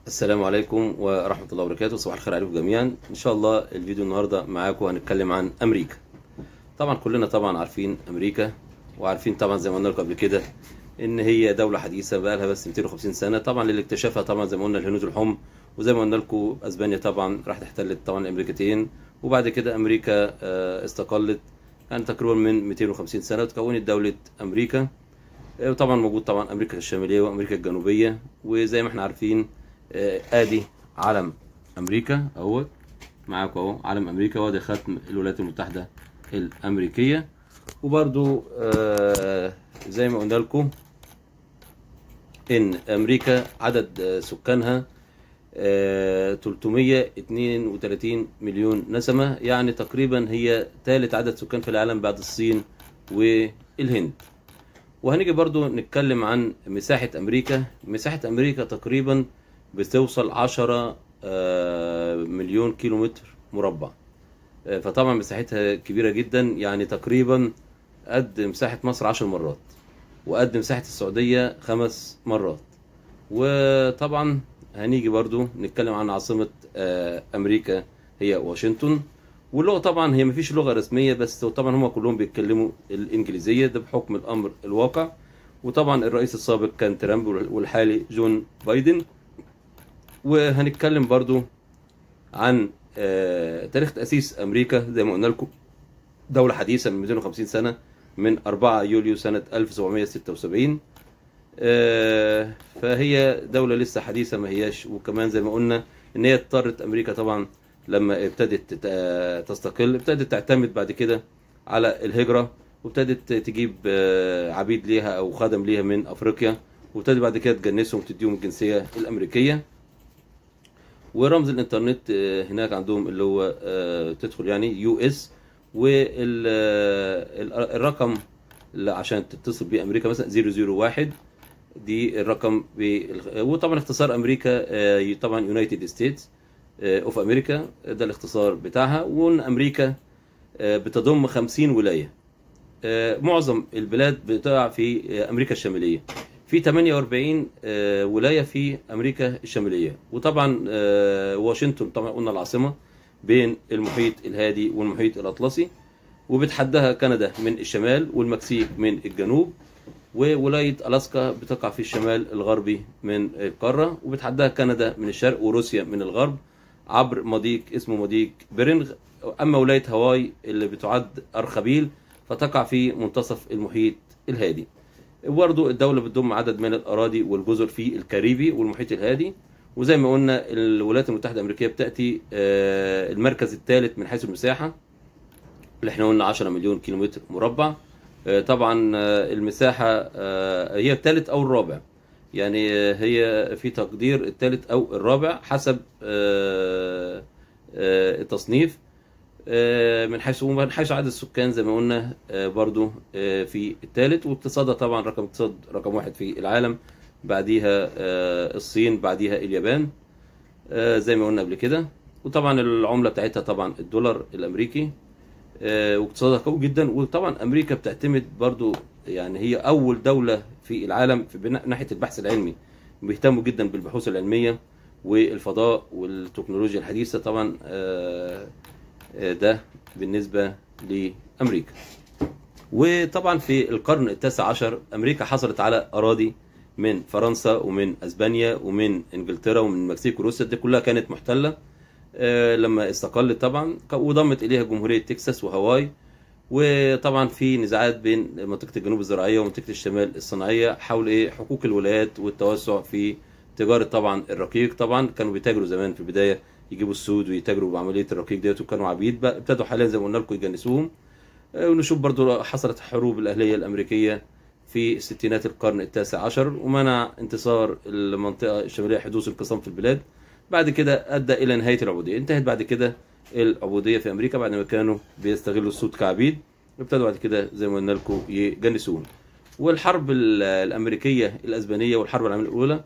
السلام عليكم ورحمة الله وبركاته صباح الخير عليكم جميعا إن شاء الله الفيديو النهاردة معاكم هنتكلم عن أمريكا طبعا كلنا طبعا عارفين أمريكا وعارفين طبعا زي ما قلنا لكم قبل كده إن هي دولة حديثة بقى لها بس 250 سنة طبعا اللي اكتشفها طبعا زي ما قلنا الهنود الحمر وزي ما قلنا لكم أسبانيا طبعا راحت احتلت طبعا الأمريكتين وبعد كده أمريكا آه، استقلت يعني تقريبا من 250 سنة وتكونت دولة أمريكا آه، وطبعا موجود طبعا أمريكا الشمالية وأمريكا الجنوبية وزي ما احنا عارفين آه، ادي علم امريكا اهو معاكم اهو علم امريكا وادي ختم الولايات المتحده الامريكيه وبرضو آه، زي ما قلنا لكم ان امريكا عدد آه، سكانها آه، 332 مليون نسمه يعني تقريبا هي ثالث عدد سكان في العالم بعد الصين والهند وهنيجي برضو نتكلم عن مساحة أمريكا مساحة أمريكا تقريبا بتوصل 10 آه، مليون كيلومتر مربع آه، فطبعا مساحتها كبيرة جدا يعني تقريبا قد مساحة مصر 10 مرات وقد مساحة السعودية خمس مرات وطبعا هنيجي برضو نتكلم عن عاصمة آه، أمريكا هي واشنطن واللغة طبعا هي مفيش لغة رسمية بس طبعا هم كلهم بيتكلموا الإنجليزية ده بحكم الأمر الواقع وطبعا الرئيس السابق كان ترامب والحالي جون بايدن وهنتكلم برضو عن آه، تاريخ تأسيس أمريكا زي ما قلنا لكم دولة حديثة من 250 سنة من 4 يوليو سنة 1776 آه، فهي دولة لسه حديثة ما هياش وكمان زي ما قلنا ان هي اضطرت امريكا طبعا لما ابتدت تت- تستقل ابتدت تعتمد بعد كده على الهجرة وابتدت تجيب آه، عبيد ليها او خدم ليها من افريقيا وابتدت بعد كده تجنسهم وتديهم الجنسية الامريكية ورمز الانترنت آه، هناك عندهم اللي هو آه، تدخل يعني يو اس والرقم اللي عشان تتصل بيه امريكا مثلا 001 دي الرقم بال- وطبعا اختصار امريكا آه، طبعا يونايتد ستيتس اوف امريكا ده الاختصار بتاعها وان امريكا آه، بتضم 50 ولايه آه، معظم البلاد بتقع في آه، امريكا الشماليه في 48 آه، ولايه في امريكا الشماليه وطبعا آه، واشنطن طبعا قلنا العاصمه بين المحيط الهادي والمحيط الاطلسي وبتحدها كندا من الشمال والمكسيك من الجنوب وولايه الاسكا بتقع في الشمال الغربي من القاره وبتحدها كندا من الشرق وروسيا من الغرب عبر مضيق اسمه مضيق بيرنغ اما ولايه هاواي اللي بتعد ارخبيل فتقع في منتصف المحيط الهادي برضو الدولة بتضم عدد من الأراضي والجزر في الكاريبي والمحيط الهادي وزي ما قلنا الولايات المتحدة الأمريكية بتأتي آه، المركز الثالث من حيث المساحة اللي احنا قلنا 10 مليون كيلومتر مربع آه، طبعا آه، المساحة آه، هي الثالث أو الرابع يعني آه، هي في تقدير الثالث أو الرابع حسب آه، آه، التصنيف آه، من حيث ومن حيث عدد السكان زي ما قلنا آه، برضو آه، في الثالث واقتصادها طبعا رقم اقتصاد رقم واحد في العالم بعديها آه، الصين بعديها اليابان آه، زي ما قلنا قبل كده وطبعا العملة بتاعتها طبعا الدولار الأمريكي آه، واقتصادها قوي جدا وطبعا أمريكا بتعتمد برضو يعني هي أول دولة في العالم في بناء ناحية البحث العلمي بيهتموا جدا بالبحوث العلمية والفضاء والتكنولوجيا الحديثة طبعا آه، آه، ده بالنسبة لأمريكا وطبعا في القرن التاسع عشر أمريكا حصلت على أراضي من فرنسا ومن أسبانيا ومن إنجلترا ومن المكسيك وروسيا دي كلها كانت محتلة آه، لما استقلت طبعا ك- وضمت إليها جمهورية تكساس وهاواي وطبعا في نزاعات بين منطقة الجنوب الزراعية ومنطقة الشمال الصناعية حول إيه حقوق الولايات والتوسع في تجارة طبعا الرقيق طبعا كانوا بيتاجروا زمان في البداية يجيبوا السود ويتاجروا بعملية الرقيق ديت وكانوا عبيد بقى ابتدوا حاليا زي ما قلنا لكم يجنسوهم آه، ونشوف برضو حصلت حروب الأهلية الأمريكية في ستينات القرن التاسع عشر ومنع انتصار المنطقة الشمالية حدوث انقسام في البلاد بعد كده أدى إلى نهاية العبودية انتهت بعد كده العبودية في أمريكا بعد ما كانوا بيستغلوا السود كعبيد ابتدوا بعد كده زي ما قلنا لكم يجنسوهم والحرب ال- الأمريكية الأسبانية والحرب العالمية الأولى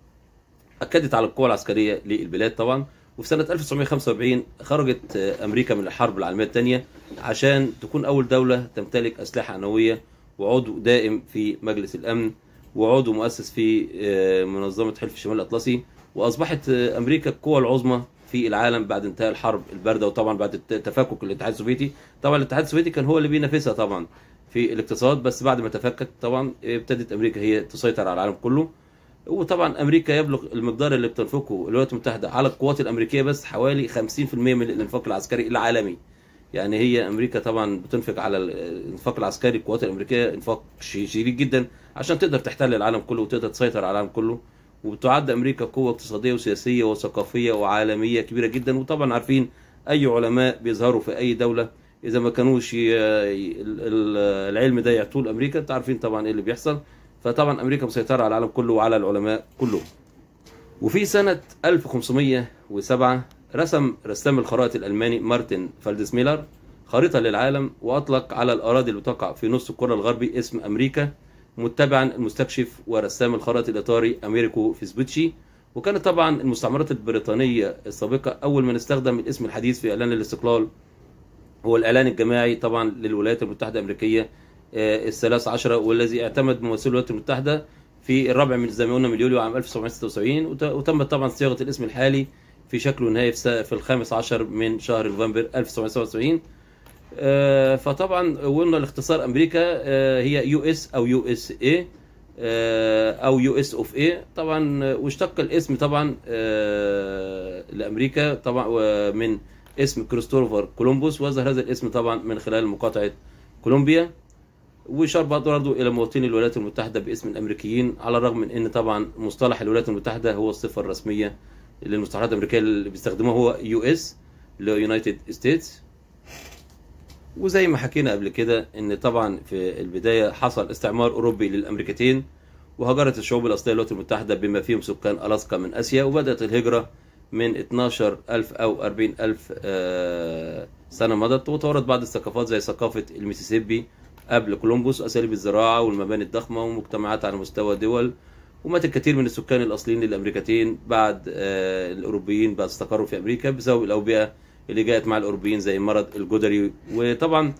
أكدت على القوة العسكرية للبلاد طبعا وفي سنة 1945 خرجت آه، أمريكا من الحرب العالمية الثانية عشان تكون أول دولة تمتلك أسلحة نووية وعضو دائم في مجلس الأمن وعضو مؤسس في آه، منظمة حلف الشمال الأطلسي واصبحت آه، امريكا القوه العظمى في العالم بعد انتهاء الحرب البارده وطبعا بعد الت- تفكك الاتحاد السوفيتي طبعا الاتحاد السوفيتي كان هو اللي بينافسها طبعا في الاقتصاد بس بعد ما تفكك طبعا ابتدت امريكا هي تسيطر على العالم كله وطبعا امريكا يبلغ المقدار اللي بتنفقه الولايات المتحده على القوات الامريكيه بس حوالي 50% من الانفاق العسكري العالمي يعني هي امريكا طبعا بتنفق على الانفاق العسكري القوات الامريكيه انفاق ش- شديد جدا عشان تقدر تحتل العالم كله وتقدر تسيطر على العالم كله وبتعد امريكا قوه اقتصاديه وسياسيه وثقافيه وعالميه كبيره جدا وطبعا عارفين اي علماء بيظهروا في اي دوله اذا ما كانوش ي- ي- ال- ال- العلم ده يعطوه لامريكا انتوا عارفين طبعا ايه اللي بيحصل فطبعا امريكا مسيطره على العالم كله وعلى العلماء كلهم وفي سنة 1507 رسم رسام الخرائط الألماني مارتن فالدسميلر خريطة للعالم وأطلق على الأراضي اللي تقع في نص الكرة الغربي اسم أمريكا متبعا المستكشف ورسام الخرائط الإيطالي أميريكو فيسبوتشي وكانت طبعا المستعمرات البريطانية السابقة أول من استخدم الاسم الحديث في إعلان الاستقلال هو الإعلان الجماعي طبعا للولايات المتحدة الأمريكية آه، الثلاث عشرة والذي اعتمد ممثل الولايات المتحدة في الرابع من زي ما قلنا من يوليو عام 1976 وت- وتمت طبعا صياغة الاسم الحالي في شكله النهائي في س- في الخامس عشر من شهر نوفمبر 1977 آه، فطبعا قلنا الاختصار امريكا آه، هي يو اس او يو اس اي او يو اس اوف اي طبعا آه، واشتق الاسم طبعا آه، لامريكا طبعا و- من اسم كريستوفر كولومبوس وظهر هذا الاسم طبعا من خلال مقاطعه كولومبيا ويشار برضه الى مواطني الولايات المتحده باسم الامريكيين على الرغم من ان طبعا مصطلح الولايات المتحده هو الصفه الرسميه للمصطلحات الامريكيه اللي بيستخدموها هو يو اس اللي هو يونايتد ستيتس وزي ما حكينا قبل كده ان طبعا في البدايه حصل استعمار اوروبي للامريكتين وهجرت الشعوب الاصليه للولايات المتحده بما فيهم سكان الاسكا من اسيا وبدات الهجره من 12000 او 40000 آه، سنه مضت وتوارد بعض الثقافات زي ثقافه الميسيسيبي قبل كولومبوس اساليب الزراعه والمباني الضخمه ومجتمعات على مستوى دول ومات الكثير من السكان الاصليين للامريكتين بعد آه، الاوروبيين بعد استقروا في امريكا بسبب الاوبئه اللي جاءت مع الاوروبيين زي مرض الجدري وطبعا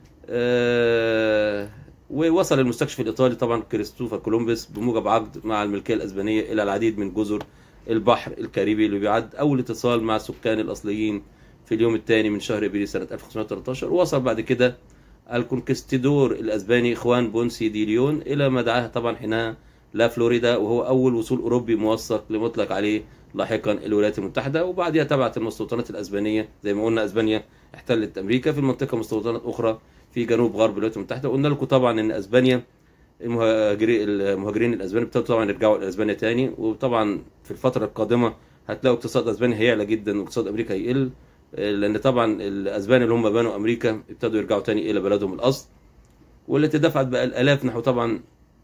آه، ووصل المستكشف الايطالي طبعا كريستوفر كولومبوس بموجب عقد مع الملكيه الاسبانيه الى العديد من جزر البحر الكاريبي اللي بيعد اول اتصال مع السكان الاصليين في اليوم الثاني من شهر ابريل سنه 1513 ووصل بعد كده الكونكستيدور الاسباني خوان بونسي دي ليون الى ما دعاه طبعا حينها لا فلوريدا وهو اول وصول اوروبي موثق لمطلق عليه لاحقا الولايات المتحده وبعدها تبعت المستوطنات الاسبانيه زي ما قلنا اسبانيا احتلت امريكا في المنطقه مستوطنات اخرى في جنوب غرب الولايات المتحده قلنا لكم طبعا ان اسبانيا المهاجرين المهاجرين الاسبان ابتدوا طبعا يرجعوا لاسبانيا تاني وطبعا في الفتره القادمه هتلاقوا اقتصاد اسبانيا هيعلى جدا واقتصاد امريكا هيقل لان طبعا الاسبان اللي هم بنوا امريكا ابتدوا يرجعوا تاني الى بلدهم الاصل والتي دفعت بقى الالاف نحو طبعا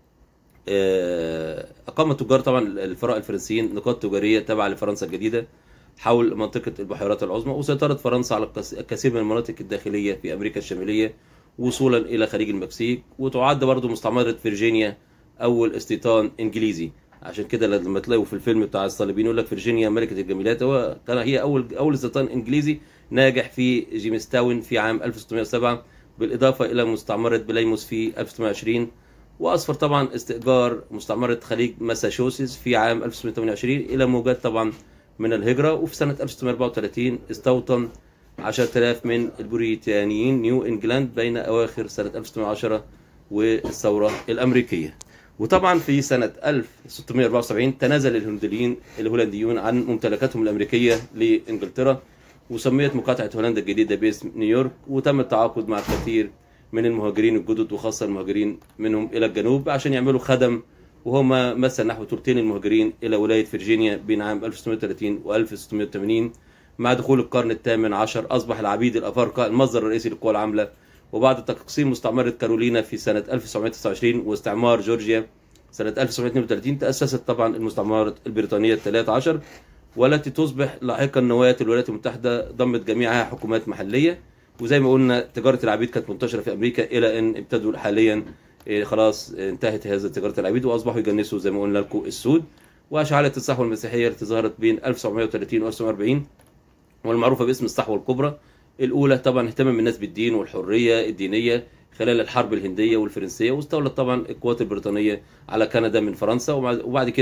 آه، اقام التجار طبعا الفراء الفرنسيين نقاط تجاريه تابعه لفرنسا الجديده حول منطقه البحيرات العظمى وسيطرت فرنسا على الكس- الكثير من المناطق الداخليه في امريكا الشماليه وصولا الى خليج المكسيك وتعد برضه مستعمره فيرجينيا اول استيطان انجليزي عشان كده لما تلاقوا في الفيلم بتاع الصليبيين يقول لك فيرجينيا ملكه الجميلات هو كان هي اول اول استيطان انجليزي ناجح في جيمستاون في عام 1607 بالاضافه الى مستعمره بليموس في 1620 واسفر طبعا استئجار مستعمره خليج ماساتشوستس في عام 1628 الى موجات طبعا من الهجره وفي سنه 1634 استوطن 10000 من البريطانيين نيو انجلاند بين اواخر سنه 1610 والثوره الامريكيه وطبعا في سنة 1674 تنازل الهولنديين الهولنديون عن ممتلكاتهم الأمريكية لإنجلترا وسميت مقاطعة هولندا الجديدة باسم نيويورك وتم التعاقد مع الكثير من المهاجرين الجدد وخاصة المهاجرين منهم إلى الجنوب عشان يعملوا خدم وهما مثل نحو ثلثين المهاجرين إلى ولاية فرجينيا بين عام 1630 و 1680 مع دخول القرن الثامن عشر أصبح العبيد الأفارقة المصدر الرئيسي للقوى العاملة وبعد تقسيم مستعمرة كارولينا في سنة 1929 واستعمار جورجيا سنة 1932 تأسست طبعا المستعمرات البريطانية الثلاث عشر والتي تصبح لاحقا نواة الولايات المتحدة ضمت جميعها حكومات محلية وزي ما قلنا تجارة العبيد كانت منتشرة في أمريكا إلى أن ابتدوا حاليا إيه، خلاص انتهت هذه تجارة العبيد وأصبحوا يجنسوا زي ما قلنا لكم السود وأشعلت الصحوة المسيحية التي ظهرت بين 1730 و 1940 والمعروفة باسم الصحوة الكبرى الأولى طبعا اهتمام الناس بالدين والحرية الدينية خلال الحرب الهندية والفرنسية واستولت طبعا القوات البريطانية على كندا من فرنسا ومع- وبعد كده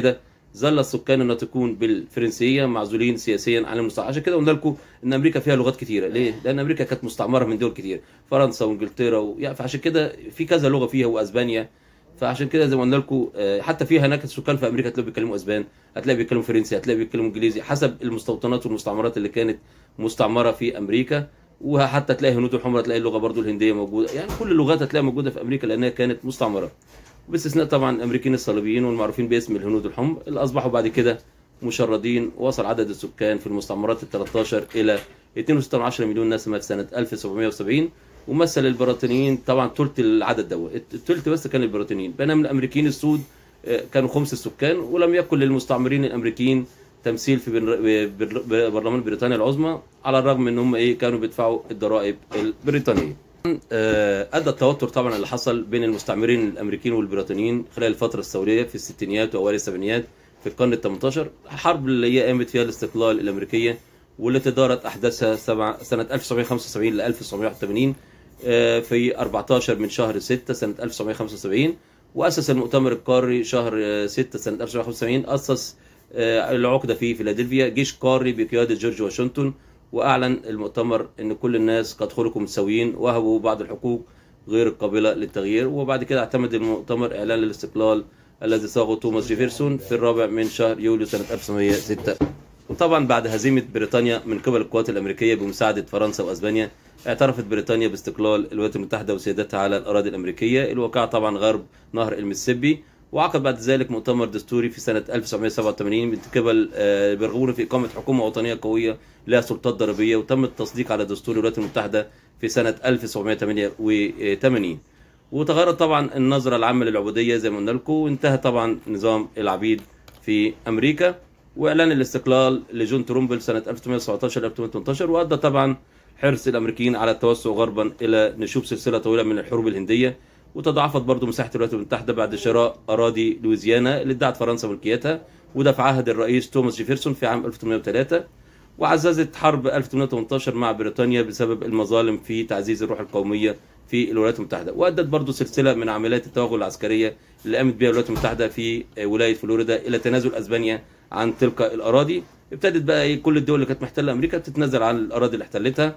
ظل السكان الناطقون بالفرنسيه معزولين سياسيا عن المستعمر عشان كده قلنا لكم ان امريكا فيها لغات كتيره ليه؟ لان امريكا كانت مستعمره من دول كتير فرنسا وانجلترا و... يعني فعشان كده في كذا لغه فيها واسبانيا فعشان كده زي ما قلنا لكم آه، حتى في هناك السكان في امريكا هتلاقوا بيتكلموا اسبان هتلاقي بيتكلموا فرنسي هتلاقي بيتكلموا انجليزي حسب المستوطنات والمستعمرات اللي كانت مستعمره في امريكا وحتى تلاقي هنود الحمر تلاقي اللغه برضو الهنديه موجوده يعني كل اللغات هتلاقيها موجوده في امريكا لانها كانت مستعمره باستثناء طبعا الامريكان الصليبيين والمعروفين باسم الهنود الحمر اللي اصبحوا بعد كده مشردين وصل عدد السكان في المستعمرات ال 13 الى 2.6 مليون نسمه في سنه 1770 ومثل البريطانيين طبعا ثلث العدد ده الثلث بس كان البريطانيين بينما الامريكيين السود آه، كانوا خمس السكان ولم يكن للمستعمرين الامريكيين تمثيل في بر- بر- برلمان بريطانيا العظمى على الرغم من هم ايه كانوا بيدفعوا الضرائب البريطانيه آه، ادى التوتر طبعا اللي حصل بين المستعمرين الامريكيين والبريطانيين خلال الفتره الثوريه في الستينيات واوائل السبعينات في القرن ال 18 الحرب اللي هي قامت فيها الاستقلال الامريكيه والتي دارت احداثها سبع سنه 1975 ل 1981 آه، في 14 من شهر 6 سنه 1975 واسس المؤتمر القاري شهر آه، 6 سنه 1975 اسس آه، العقده في فيلادلفيا جيش قاري بقياده جورج واشنطن واعلن المؤتمر ان كل الناس قد خلقوا متساويين وهبوا بعض الحقوق غير القابله للتغيير وبعد كده اعتمد المؤتمر اعلان الاستقلال الذي صاغه توماس جيفرسون في الرابع من شهر يوليو سنه 1906 وطبعا بعد هزيمه بريطانيا من قبل القوات الامريكيه بمساعده فرنسا واسبانيا اعترفت بريطانيا باستقلال الولايات المتحده وسيادتها على الاراضي الامريكيه الواقعه طبعا غرب نهر المسيسيبي وعقد بعد ذلك مؤتمر دستوري في سنه 1987 من قبل آه، بيرغبون في اقامه حكومه وطنيه قويه لها سلطات ضريبيه وتم التصديق على دستور الولايات المتحده في سنه 1988 وتغيرت طبعا النظره العامه للعبوديه زي ما قلنا لكم وانتهى طبعا نظام العبيد في امريكا واعلان الاستقلال لجون ترومبل سنه 1917 1918 وادى طبعا حرص الامريكيين على التوسع غربا الى نشوب سلسله طويله من الحروب الهنديه وتضاعفت برضه مساحه الولايات المتحده بعد شراء اراضي لويزيانا اللي ادعت فرنسا ملكيتها وده في عهد الرئيس توماس جيفرسون في عام 1803 وعززت حرب 1818 مع بريطانيا بسبب المظالم في تعزيز الروح القوميه في الولايات المتحده وادت برضه سلسله من عمليات التوغل العسكريه اللي قامت بها الولايات المتحده في ولايه فلوريدا الى تنازل اسبانيا عن تلك الاراضي ابتدت بقى ايه كل الدول اللي كانت محتله امريكا تتنازل عن الاراضي اللي احتلتها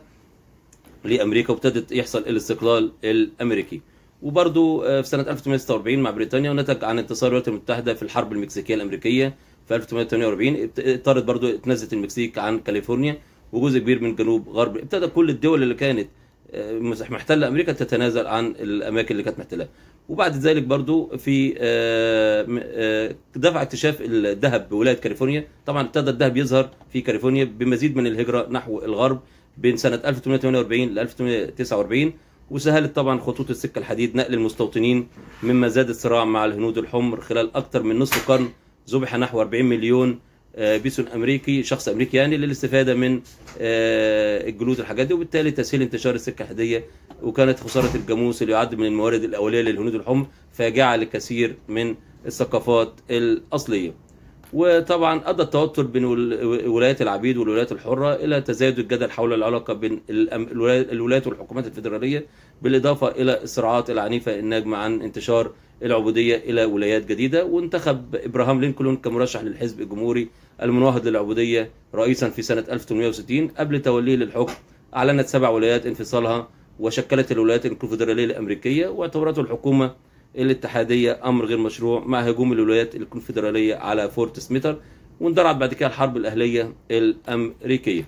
لامريكا وابتدت يحصل الاستقلال الامريكي وبرضه آه، في سنه 1846 مع بريطانيا ونتج عن انتصار الولايات المتحده في الحرب المكسيكيه الامريكيه في 1848 ابت- اضطرت برضه تنزلت المكسيك عن كاليفورنيا وجزء كبير من جنوب غرب ابتدى كل الدول اللي كانت آه، محتله امريكا تتنازل عن الاماكن اللي كانت محتلها وبعد ذلك برضو في آه، م- آه، دفع اكتشاف الذهب بولايه كاليفورنيا طبعا ابتدى الذهب يظهر في كاليفورنيا بمزيد من الهجره نحو الغرب بين سنه 1848 ل 1849 وسهلت طبعا خطوط السكه الحديد نقل المستوطنين مما زاد الصراع مع الهنود الحمر خلال اكثر من نصف قرن ذبح نحو 40 مليون آه، بيسون امريكي شخص امريكي يعني للاستفاده من آه، الجلود الحاجات دي وبالتالي تسهيل انتشار السكه الحديديه وكانت خساره الجاموس اللي يعد من الموارد الاوليه للهنود الحمر فاجعه لكثير من الثقافات الاصليه. وطبعا ادى التوتر بين ول- ولايات العبيد والولايات الحره الى تزايد الجدل حول العلاقه بين الأم- الولايات الولايات والحكومات الفيدراليه بالاضافه الى الصراعات العنيفه الناجمه عن انتشار العبوديه الى ولايات جديده وانتخب ابراهام لينكولن كمرشح للحزب الجمهوري المناهض للعبوديه رئيسا في سنه 1860 قبل توليه للحكم اعلنت سبع ولايات انفصالها وشكلت الولايات الكونفدراليه الامريكيه واعتبرته الحكومه الاتحاديه امر غير مشروع مع هجوم الولايات الكونفدراليه على فورت سميثر واندلعت بعد كده الحرب الاهليه الامريكيه.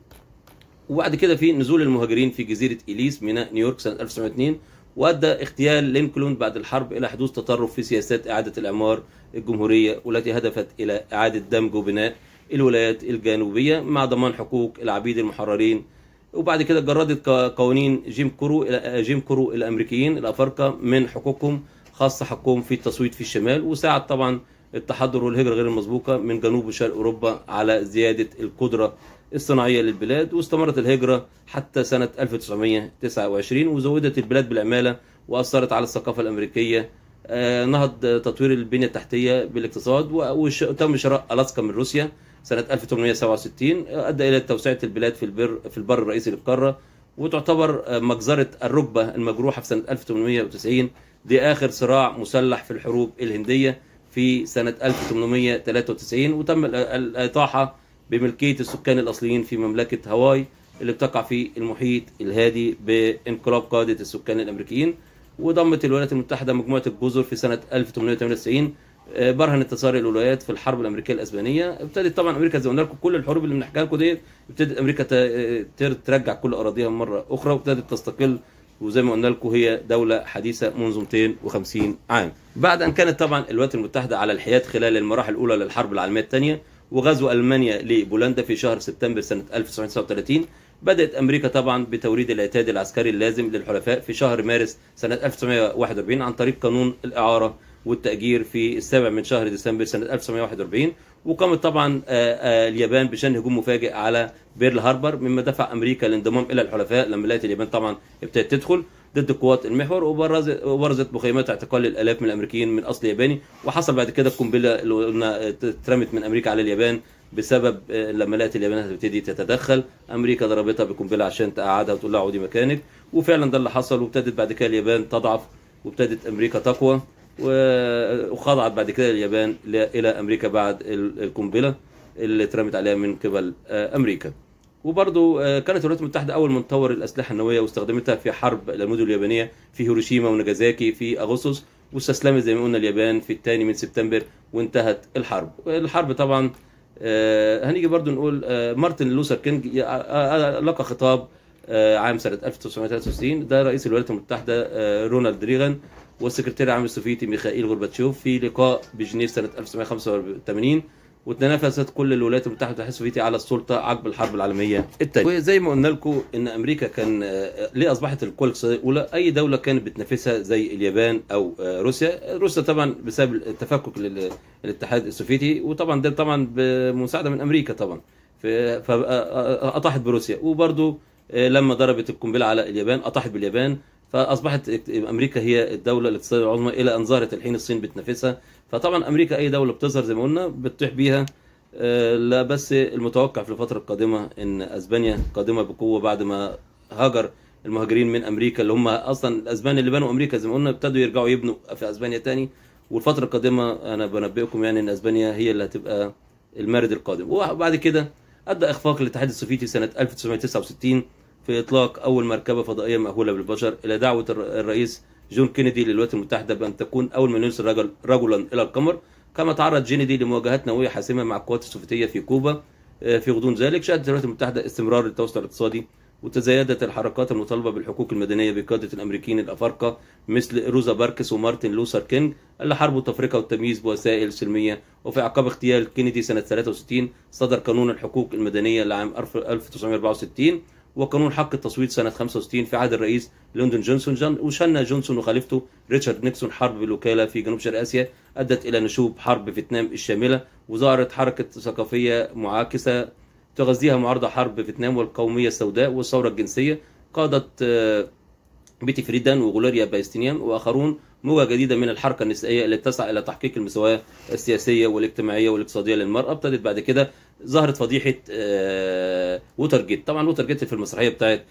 وبعد كده في نزول المهاجرين في جزيره اليس ميناء نيويورك سنه 1902 وادى اغتيال لينكولن بعد الحرب الى حدوث تطرف في سياسات اعاده الاعمار الجمهوريه والتي هدفت الى اعاده دمج وبناء الولايات الجنوبيه مع ضمان حقوق العبيد المحررين وبعد كده جردت ق- قوانين جيم كرو الى جيم كرو الامريكيين الافارقه من حقوقهم خاصه حقهم في التصويت في الشمال وساعد طبعا التحضر والهجره غير المسبوقه من جنوب وشرق اوروبا على زياده القدره الصناعيه للبلاد واستمرت الهجره حتى سنه 1929 وزودت البلاد بالعماله واثرت على الثقافه الامريكيه آه، نهض تطوير البنيه التحتيه بالاقتصاد و- وش- وتم شراء الاسكا من روسيا سنه 1867 ادى الى توسعه البلاد في البر في البر الرئيسي للقاره وتعتبر آه، مجزره الركبه المجروحه في سنه 1890 دي اخر صراع مسلح في الحروب الهنديه في سنة 1893 وتم ال- ال- الإطاحة بملكية السكان الأصليين في مملكة هاواي اللي بتقع في المحيط الهادي بانقلاب قادة السكان الأمريكيين وضمت الولايات المتحدة مجموعة الجزر في سنة 1898 آه، برهن انتصار الولايات في الحرب الامريكيه الاسبانيه ابتدت طبعا امريكا زي ما قلنا لكم كل الحروب اللي بنحكيها لكم ديت ابتدت امريكا ت- تر- ترجع كل اراضيها مره اخرى وابتدت تستقل وزي ما قلنا لكم هي دوله حديثه منذ 250 عام بعد ان كانت طبعا الولايات المتحده على الحياد خلال المراحل الاولى للحرب العالميه الثانيه وغزو المانيا لبولندا في شهر سبتمبر سنه 1939 بدأت أمريكا طبعا بتوريد العتاد العسكري اللازم للحلفاء في شهر مارس سنة 1941 عن طريق قانون الإعارة والتأجير في السابع من شهر ديسمبر سنة 1941 وقامت طبعا آه، آه، اليابان بشن هجوم مفاجئ على بيرل هاربر مما دفع أمريكا للانضمام إلى الحلفاء لما لقت اليابان طبعا ابتدت تدخل ضد قوات المحور وبرزت وبرزت مخيمات اعتقال الالاف من الامريكيين من اصل ياباني وحصل بعد كده القنبله اللي قلنا اترمت من امريكا على اليابان بسبب آه، لما لقت اليابان هتبتدي تتدخل امريكا ضربتها بقنبله عشان تقعدها وتقول لها عودي مكانك وفعلا ده اللي حصل وابتدت بعد كده اليابان تضعف وابتدت امريكا تقوى و- وخضعت بعد كده اليابان ل- الى امريكا بعد ال- القنبله اللي اترمت عليها من قبل آه، امريكا وبرضو آه، كانت الولايات المتحدة أول من طور الأسلحة النووية واستخدمتها في حرب المدن اليابانية في هيروشيما وناجازاكي في أغسطس واستسلمت زي ما قلنا اليابان في الثاني من سبتمبر وانتهت الحرب الحرب طبعا آه، هنيجي برضو نقول آه، مارتن لوثر كينج ي- آه، آه، لقى خطاب آه، عام سنة 1963 ده رئيس الولايات المتحدة آه، رونالد ريغان والسكرتير العام السوفيتي ميخائيل غورباتشوف في لقاء بجنيف سنة 1985 وتنافست كل الولايات المتحده والاتحاد السوفيتي على السلطه عقب الحرب العالميه الثانيه وزي ما قلنا لكم ان امريكا كان آه، ليه اصبحت القوى الاقتصاديه الاولى اي دوله كانت بتنافسها زي اليابان او آه، روسيا روسيا طبعا بسبب التفكك لل- للاتحاد السوفيتي وطبعا ده طبعا بمساعده من امريكا طبعا ف- فاطاحت بروسيا وبرضو آه، لما ضربت القنبله على اليابان اطاحت باليابان فاصبحت امريكا هي الدوله الاقتصاديه العظمى الى ان ظهرت الحين الصين بتنافسها فطبعا امريكا اي دوله بتظهر زي ما قلنا بتطيح بيها آه، لا بس المتوقع في الفتره القادمه ان اسبانيا قادمه بقوه بعد ما هاجر المهاجرين من امريكا اللي هم اصلا الاسبان اللي بنوا امريكا زي ما قلنا ابتدوا يرجعوا يبنوا في اسبانيا تاني والفتره القادمه انا بنبئكم يعني ان اسبانيا هي اللي هتبقى المارد القادم وبعد كده ادى اخفاق الاتحاد السوفيتي سنه 1969 في اطلاق اول مركبه فضائيه مأهوله بالبشر الى دعوه الر- الرئيس جون كينيدي للولايات المتحده بان تكون اول من يرسل رجل رجلا الى القمر كما تعرض جينيدي لمواجهات نوويه حاسمه مع القوات السوفيتيه في كوبا آه، في غضون ذلك شهدت الولايات المتحده استمرار التوسع الاقتصادي وتزايدت الحركات المطالبه بالحقوق المدنيه بقياده الامريكيين الافارقه مثل روزا باركس ومارتن لوثر كينج اللي حاربوا التفرقه والتمييز بوسائل سلميه وفي اعقاب اغتيال كينيدي سنه 63 صدر قانون الحقوق المدنيه لعام 1964 وقانون حق التصويت سنة 65 في عهد الرئيس لندن جونسون جون وشن جونسون وخليفته ريتشارد نيكسون حرب بالوكالة في جنوب شرق آسيا أدت إلى نشوب حرب فيتنام الشاملة وظهرت حركة ثقافية معاكسة تغذيها معارضة حرب فيتنام والقومية السوداء والثورة الجنسية قادت آه، بيتي فريدان وغولاريا بايستينيان واخرون موجه جديده من الحركه النسائيه اللي تسعى الى تحقيق المساواه السياسيه والاجتماعيه والاقتصاديه للمراه ابتدت بعد كده ظهرت فضيحه آه، ووتر جيت طبعا ووتر جيت في المسرحيه بتاعت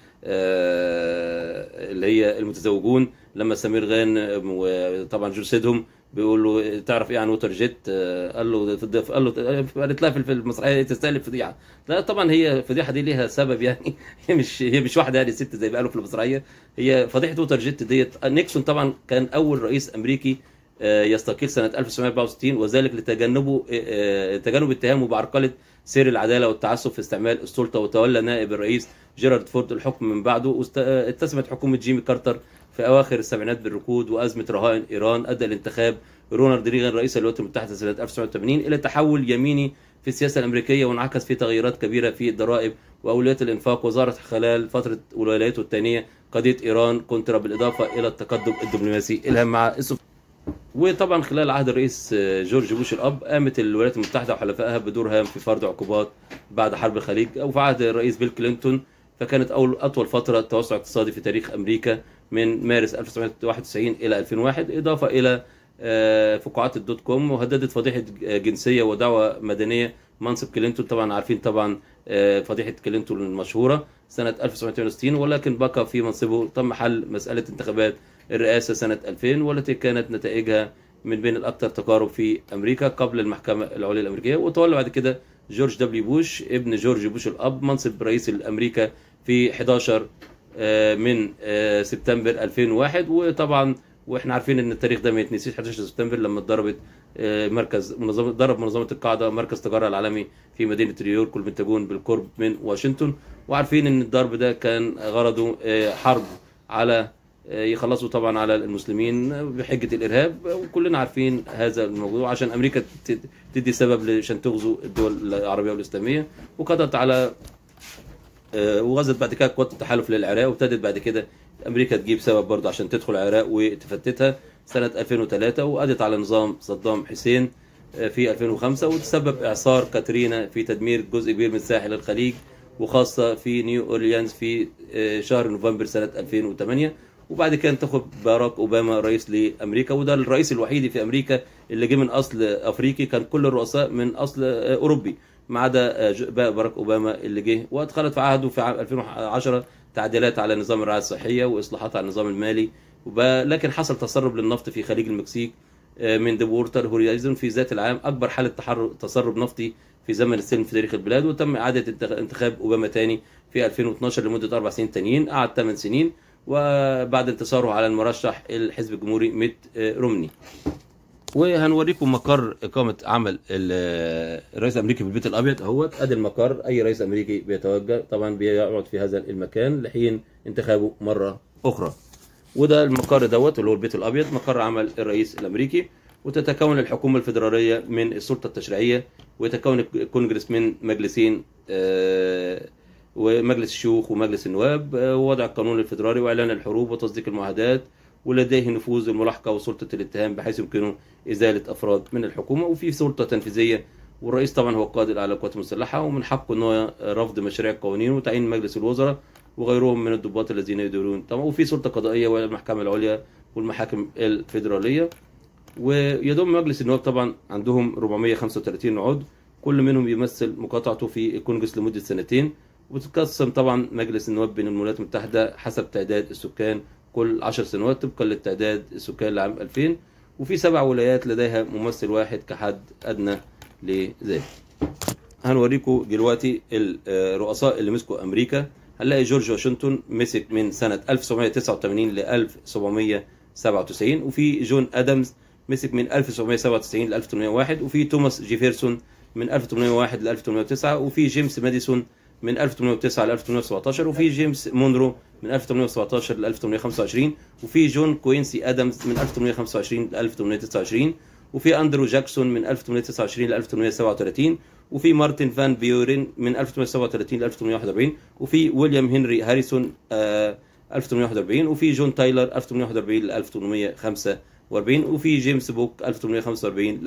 آه، اللي هي المتزوجون لما سمير غانم وطبعا جون سيدهم بيقول له تعرف ايه عن ووتر جيت آه، قال له قال له قالت لها في المسرحيه تستاهل الفضيحه لا طبعا هي الفضيحه دي ليها سبب يعني هي مش هي مش واحده يعني ست زي ما قالوا في المسرحيه هي فضيحه ووتر جيت ديت نيكسون طبعا كان اول رئيس امريكي آه، يستقيل سنه 1964 وذلك لتجنبه آه، تجنب اتهامه بعرقله سير العداله والتعسف في استعمال السلطه وتولى نائب الرئيس جيرارد فورد الحكم من بعده واست- آه، اتسمت حكومه جيمي كارتر في اواخر السبعينات بالركود وازمه رهائن ايران ادى لانتخاب رونالد ريغان رئيس الولايات المتحده سنه 1980 الى تحول يميني في السياسه الامريكيه وانعكس في تغييرات كبيره في الضرائب واولويات الانفاق وظهرت خلال فتره ولايته الثانيه قضيه ايران كونترا بالاضافه الى التقدم الدبلوماسي لها مع السوف وطبعا خلال عهد الرئيس جورج بوش الاب قامت الولايات المتحده وحلفائها بدور هام في فرض عقوبات بعد حرب الخليج او في عهد الرئيس بيل كلينتون فكانت اول اطول فتره توسع اقتصادي في تاريخ امريكا من مارس 1991 الى 2001 اضافه الى آه، فقاعات الدوت كوم وهددت فضيحه جنسيه ودعوه مدنيه منصب كلينتون طبعا عارفين طبعا آه، فضيحه كلينتون المشهوره سنه 1968 ولكن بقى في منصبه تم حل مساله انتخابات الرئاسه سنه 2000 والتي كانت نتائجها من بين الاكثر تجارب في امريكا قبل المحكمه العليا الامريكيه وتولى بعد كده جورج دبليو بوش ابن جورج بوش الاب منصب رئيس الامريكا في 11 آه، من آه، سبتمبر 2001 وطبعا واحنا عارفين ان التاريخ ده ما يتنسيش 11 سبتمبر لما اتضربت آه، مركز منظمه ضرب منظمه القاعده مركز تجاره العالمي في مدينه نيويورك والبنتاجون بالقرب من واشنطن وعارفين ان الضرب ده كان غرضه آه، حرب على آه، يخلصوا طبعا على المسلمين بحجه الارهاب وكلنا عارفين هذا الموضوع عشان امريكا ت- تدي سبب عشان تغزو الدول العربيه والاسلاميه وقضت على آه، وغزت بعد كده قوات التحالف للعراق وابتدت بعد كده امريكا تجيب سبب برضه عشان تدخل العراق وتفتتها سنه 2003 وقضت على نظام صدام حسين آه، في 2005 وتسبب اعصار كاترينا في تدمير جزء كبير من ساحل الخليج وخاصه في نيو اورليانز في آه، شهر نوفمبر سنه 2008 وبعد كده انتخب باراك اوباما رئيس لامريكا وده الرئيس الوحيد في امريكا اللي جه من اصل افريقي كان كل الرؤساء من اصل آه، اوروبي ما عدا آه، ج- باراك اوباما اللي جه وادخلت في عهده في عام 2010 تعديلات على نظام الرعايه الصحيه واصلاحات على النظام المالي وب- لكن حصل تسرب للنفط في خليج المكسيك آه، من ديبورتر هوريزون في ذات العام اكبر حاله تحرر تسرب نفطي في زمن السلم في تاريخ البلاد وتم اعاده انتخ- انتخاب اوباما تاني في 2012 لمده اربع سنين تانيين قعد 8 سنين وبعد انتصاره على المرشح الحزب الجمهوري ميت آه، رومني وهنوريكم مقر إقامة عمل ال- الرئيس الأمريكي في البيت الأبيض اهوت أدي المقر أي رئيس أمريكي بيتوجه طبعا بيقعد في هذا المكان لحين انتخابه مرة أخرى وده المقر دوت اللي هو البيت الأبيض مقر عمل الرئيس الأمريكي وتتكون الحكومة الفيدرالية من السلطة التشريعية ويتكون الكونجرس من مجلسين آه، ومجلس الشيوخ ومجلس النواب آه، ووضع القانون الفيدرالي واعلان الحروب وتصديق المعاهدات ولديه نفوذ الملاحقه وسلطه الاتهام بحيث يمكنه ازاله افراد من الحكومه وفي سلطه تنفيذيه والرئيس طبعا هو القائد الاعلى للقوات المسلحه ومن حقه انه رفض مشاريع القوانين وتعيين مجلس الوزراء وغيرهم من الضباط الذين يديرون طبعا وفي سلطه قضائيه وهي المحكمه العليا والمحاكم الفيدراليه ويضم مجلس النواب طبعا عندهم 435 عضو كل منهم يمثل مقاطعته في الكونجرس لمده سنتين وتتقسم طبعا مجلس النواب بين الولايات المتحده حسب تعداد السكان كل 10 سنوات طبقا للتعداد السكان لعام 2000 وفي سبع ولايات لديها ممثل واحد كحد ادنى لذلك هنوريكم دلوقتي الرؤساء اللي مسكوا امريكا هنلاقي جورج واشنطن مسك من سنه 1789 ل 1797 وفي جون ادمز مسك من 1797 ل 1801 وفي توماس جيفرسون من 1801 ل 1809 وفي جيمس ماديسون من 1809 ل 1817 وفي جيمس مونرو من 1817 ل 1825 وفي جون كوينسي ادمز من 1825 ل 1829 وفي اندرو جاكسون من 1829 ل 1837 وفي مارتن فان بيورين من 1837 ل 1841 وفي ويليام هنري هاريسون آه 1841 وفي جون تايلر 1841 ل 1845 وفي جيمس بوك 1845 ل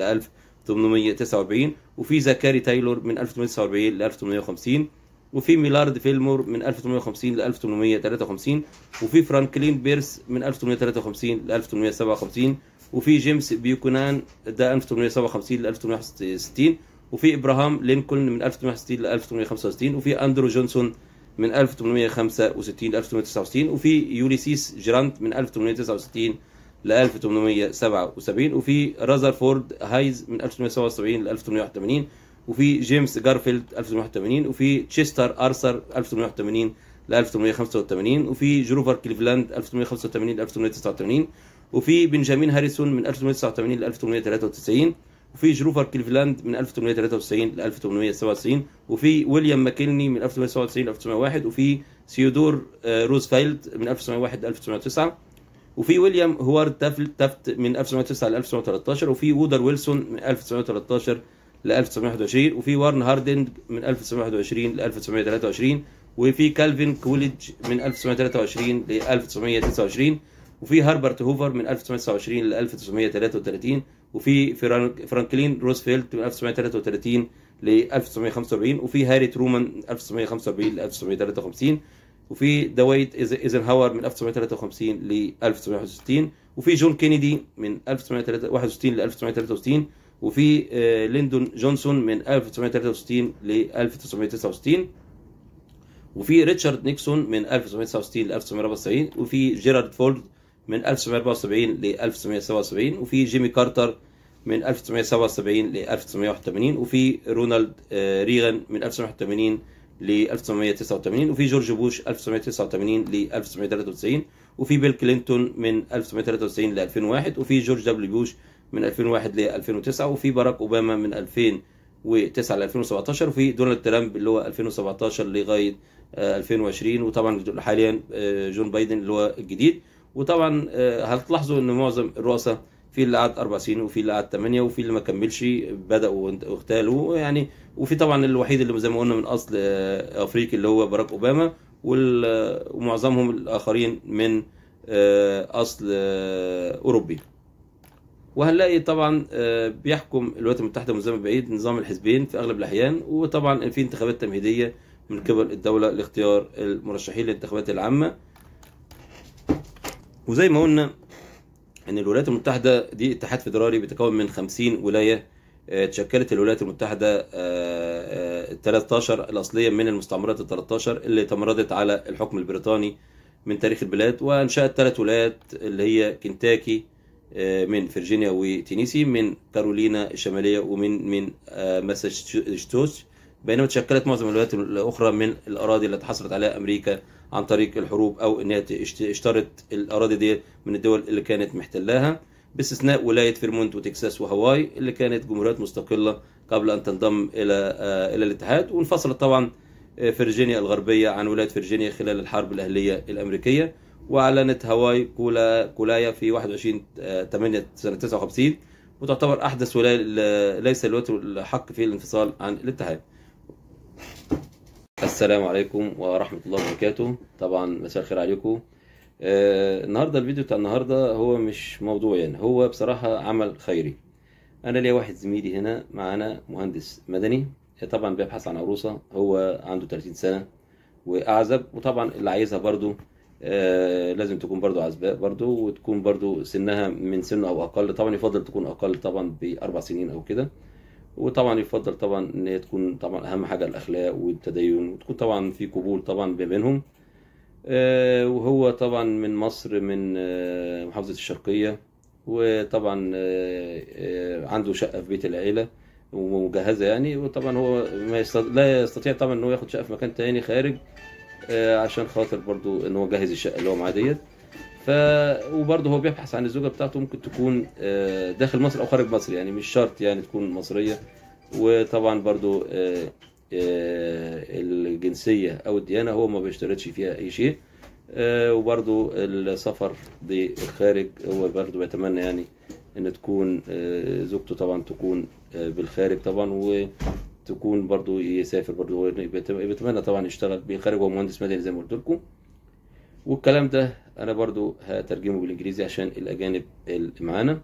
1849 وفي زكاري تايلور من 1849 ل 1850 وفي ميلارد فيلمور من 1850 ل 1853 وفي فرانكلين بيرس من 1853 ل 1857 وفي جيمس بيوكونان ده 1857 ل 1860 وفي ابراهام لينكولن من 1860 ل 1865 وفي اندرو جونسون من 1865 ل 1869 وفي يوليسيس جرانت من 1869 ل 1877 وفي رازرفورد هايز من 1877 ل 1881 وفي جيمس جارفيلد 1881 وفي تشستر ارثر 1881 ل 1885 وفي جروفر كليفلاند 1885 ل 1889 وفي بنجامين هاريسون من 1889 ل 1893 وفي جروفر كليفلاند من 1893 ل 1897 وفي ويليام ماكيلني من 1897 ل 1901 وفي سيودور آه، روزفلت من 1901 ل 1909 وفي ويليام هوارد تافل- تافت من 1909 ل 1913 وفي وودر ويلسون من 1913 ل 1921 وفي وارن هاردنج من 1921 ل 1923 وفي كالفين كوليدج من 1923 ل 1929 وفي هربرت هوفر من 1929 ل 1933 وفي فرانك- فرانكلين روزفلت من 1933 ل 1945 وفي هاري ترومان من 1945 ل 1953 وفي دوايت إيز- ايزنهاور من 1953 ل 1961 وفي جون كينيدي من 1961 ل 1963 وفي آه، ليندون جونسون من 1963 ل 1969 وفي ريتشارد نيكسون من 1969 ل 1994 وفي جيرارد فورد من 1974 ل 1977 وفي جيمي كارتر من 1977 ل 1981 وفي رونالد آه، ريغان من 1981 ل 1989 وفي جورج بوش 1989 ل 1993 وفي بيل كلينتون من 1993 ل 2001 وفي جورج دبليو بوش من 2001 ل 2009 وفي باراك اوباما من 2009 ل 2017 وفي دونالد ترامب اللي هو 2017 لغايه آه، 2020 وطبعا حاليا آه، جون بايدن اللي هو الجديد وطبعا آه، هتلاحظوا ان معظم الرؤساء في اللي قعد اربع سنين وفي اللي قعد ثمانيه وفي اللي ما كملش بداوا واغتالوا يعني وفي طبعا الوحيد اللي زي ما قلنا من اصل آه، افريقي اللي هو باراك اوباما وال- آه، ومعظمهم الاخرين من آه، اصل آه، اوروبي وهنلاقي طبعا آه، بيحكم الولايات المتحده من زمن بعيد نظام الحزبين في اغلب الاحيان وطبعا في انتخابات تمهيديه من قبل الدوله لاختيار المرشحين للانتخابات العامه وزي ما قلنا ان الولايات المتحده دي اتحاد فيدرالي بيتكون من 50 ولايه آه، تشكلت الولايات المتحده آه، آه، 13 الاصليه من المستعمرات ال 13 اللي تمردت على الحكم البريطاني من تاريخ البلاد وانشات ثلاث ولايات اللي هي كنتاكي آه، من فيرجينيا وتينيسي من كارولينا الشماليه ومن من آه، ماساتشوستس بينما تشكلت معظم الولايات الاخرى من الاراضي التي حصلت عليها امريكا عن طريق الحروب او انها تشت- اشترت الاراضي دي من الدول اللي كانت محتلاها باستثناء ولايه فيرمونت وتكساس وهاواي اللي كانت جمهوريات مستقله قبل ان تنضم الى آه، الى الاتحاد وانفصلت طبعا آه، فيرجينيا الغربيه عن ولايه فيرجينيا خلال الحرب الاهليه الامريكيه واعلنت هاواي كولا كولايا في 21 آه، 8 سنه 59 وتعتبر احدث ولايه ل- ليس الولايات الحق في الانفصال عن الاتحاد السلام عليكم ورحمة الله وبركاته طبعا مساء الخير عليكم آه النهاردة الفيديو بتاع النهاردة هو مش موضوع يعني هو بصراحة عمل خيري أنا ليا واحد زميلي هنا معانا مهندس مدني طبعا بيبحث عن عروسة هو عنده 30 سنة وأعزب وطبعا اللي عايزها برضو آه لازم تكون برضو عزباء برضو وتكون برضو سنها من سنه أو أقل طبعا يفضل تكون أقل طبعا بأربع سنين أو كده وطبعا يفضل طبعا ان هي تكون طبعا اهم حاجه الاخلاق والتدين وتكون طبعا في قبول طبعا ما بينهم آه، وهو طبعا من مصر من آه، محافظه الشرقيه وطبعا آه، آه، عنده شقه في بيت العيله ومجهزه يعني وطبعا هو ما يستط... لا يستطيع طبعا ان هو ياخد شقه في مكان تاني خارج آه، عشان خاطر برضو ان هو جهز الشقه اللي هو معاه ديت ف وبرضه هو بيبحث عن الزوجه بتاعته ممكن تكون آه، داخل مصر او خارج مصر يعني مش شرط يعني تكون مصريه وطبعا برضه آه، آه، الجنسيه او الديانه هو ما بيشترطش فيها اي شيء آه، وبرضه السفر للخارج هو برضه بيتمنى يعني ان تكون آه، زوجته طبعا تكون آه، بالخارج طبعا وتكون برضه يسافر برضه هو بيت- بيتمنى طبعا يشتغل بالخارج هو مهندس مدني زي ما قلت لكم والكلام ده انا برضو هترجمه بالانجليزي عشان الاجانب اللي معانا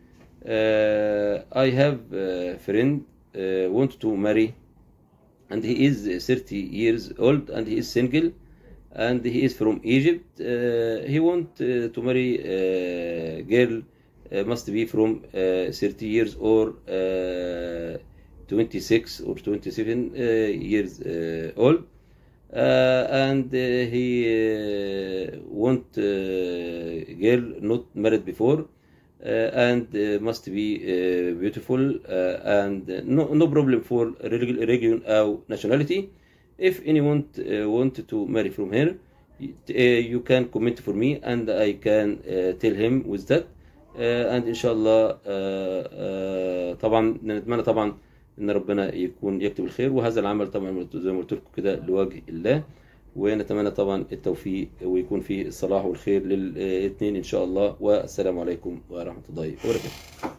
uh, I have a friend uh, want to marry and he is 30 years old and he is single and he is from Egypt uh, he want uh, to marry a girl uh, must be from uh, 30 years or uh, 26 or 27 uh, years uh, old uh, and uh, he uh, want uh, girl not married before uh, and uh, must be uh, beautiful uh, and uh, no, no problem for relig- religion or nationality if anyone uh, want to marry from here uh, you can comment for me and I can uh, tell him with that uh, and إن شاء الله uh, uh, طبعا نتمنى طبعا ان ربنا يكون يكتب الخير وهذا العمل طبعا زي ما قلت لكم كده لوجه الله ونتمنى طبعا التوفيق ويكون فيه الصلاح والخير للاثنين ان شاء الله والسلام عليكم ورحمه الله وبركاته